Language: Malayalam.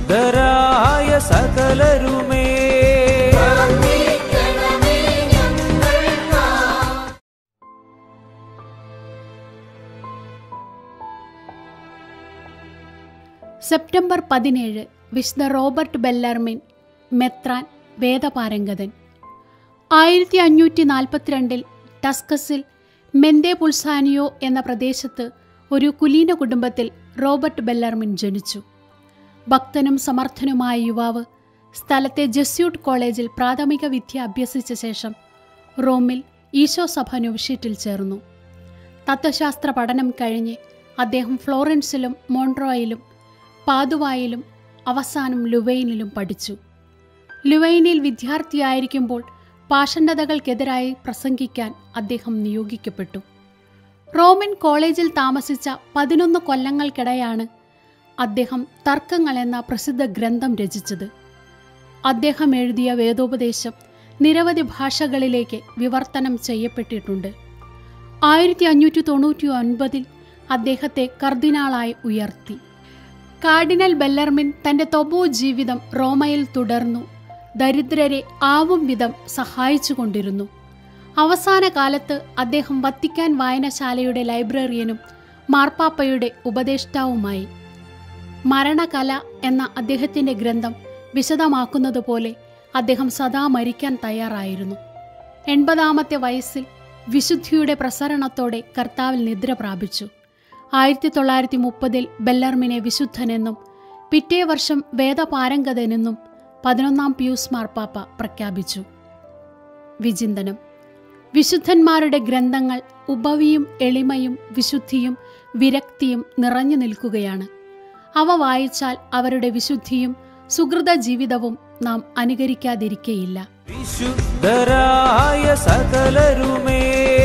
വിശുദ്ധരായ സകലരുമേ സെപ്റ്റംബർ പതിനേഴ് വിശുദ്ധ റോബർട്ട് ബെല്ലർമിൻ മെത്രാൻ വേദപാരംഗതൻ ആയിരത്തി അഞ്ഞൂറ്റി നാൽപ്പത്തിരണ്ടിൽ ടസ്കസിൽ മെന്തേ പുൾസാനിയോ എന്ന പ്രദേശത്ത് ഒരു കുലീന കുടുംബത്തിൽ റോബർട്ട് ബെല്ലർമിൻ ജനിച്ചു ഭക്തനും സമർത്ഥനുമായ യുവാവ് സ്ഥലത്തെ ജസ്യൂട്ട് കോളേജിൽ പ്രാഥമിക വിദ്യ അഭ്യസിച്ച ശേഷം റോമിൽ ഈശോ സഭ നൊവിഷ്യറ്റിൽ ചേർന്നു തത്വശാസ്ത്ര പഠനം കഴിഞ്ഞ് അദ്ദേഹം ഫ്ലോറൻസിലും മോൺട്രോയിലും പാതുവായിലും അവസാനം ലുവൈനിലും പഠിച്ചു ലുവൈനിൽ വിദ്യാർത്ഥിയായിരിക്കുമ്പോൾ പാഷണ്ഡതകൾക്കെതിരായി പ്രസംഗിക്കാൻ അദ്ദേഹം നിയോഗിക്കപ്പെട്ടു റോമൻ കോളേജിൽ താമസിച്ച പതിനൊന്ന് കൊല്ലങ്ങൾക്കിടെയാണ് അദ്ദേഹം തർക്കങ്ങൾ എന്ന പ്രസിദ്ധ ഗ്രന്ഥം രചിച്ചത് അദ്ദേഹം എഴുതിയ വേദോപദേശം നിരവധി ഭാഷകളിലേക്ക് വിവർത്തനം ചെയ്യപ്പെട്ടിട്ടുണ്ട് ആയിരത്തി അഞ്ഞൂറ്റി തൊണ്ണൂറ്റി ഒൻപതിൽ അദ്ദേഹത്തെ കർദിനാളായി ഉയർത്തി കാർഡിനൽ ബെല്ലർമിൻ തന്റെ തൊബോ ജീവിതം റോമയിൽ തുടർന്നു ദരിദ്രരെ ആവും വിധം സഹായിച്ചുകൊണ്ടിരുന്നു അവസാന കാലത്ത് അദ്ദേഹം വത്തിക്കാൻ വായനശാലയുടെ ലൈബ്രറിയനും മാർപ്പാപ്പയുടെ ഉപദേഷ്ടാവുമായി മരണകല എന്ന അദ്ദേഹത്തിന്റെ ഗ്രന്ഥം വിശദമാക്കുന്നതുപോലെ അദ്ദേഹം സദാ മരിക്കാൻ തയ്യാറായിരുന്നു എൺപതാമത്തെ വയസ്സിൽ വിശുദ്ധിയുടെ പ്രസരണത്തോടെ കർത്താവിൽ നിദ്ര പ്രാപിച്ചു ആയിരത്തി തൊള്ളായിരത്തി മുപ്പതിൽ ബെല്ലർമിനെ വിശുദ്ധനെന്നും പിറ്റേ വർഷം വേദപാരംഗതനെന്നും പതിനൊന്നാം പിയൂസ് മാർപ്പാപ്പ പ്രഖ്യാപിച്ചു വിചിന്തനം വിശുദ്ധന്മാരുടെ ഗ്രന്ഥങ്ങൾ ഉപവിയും എളിമയും വിശുദ്ധിയും വിരക്തിയും നിറഞ്ഞു നിൽക്കുകയാണ് അവ വായിച്ചാൽ അവരുടെ വിശുദ്ധിയും സുഹൃത ജീവിതവും നാം അനുകരിക്കാതിരിക്കയില്ല വിശുദ്ധരായ സകലരുമേ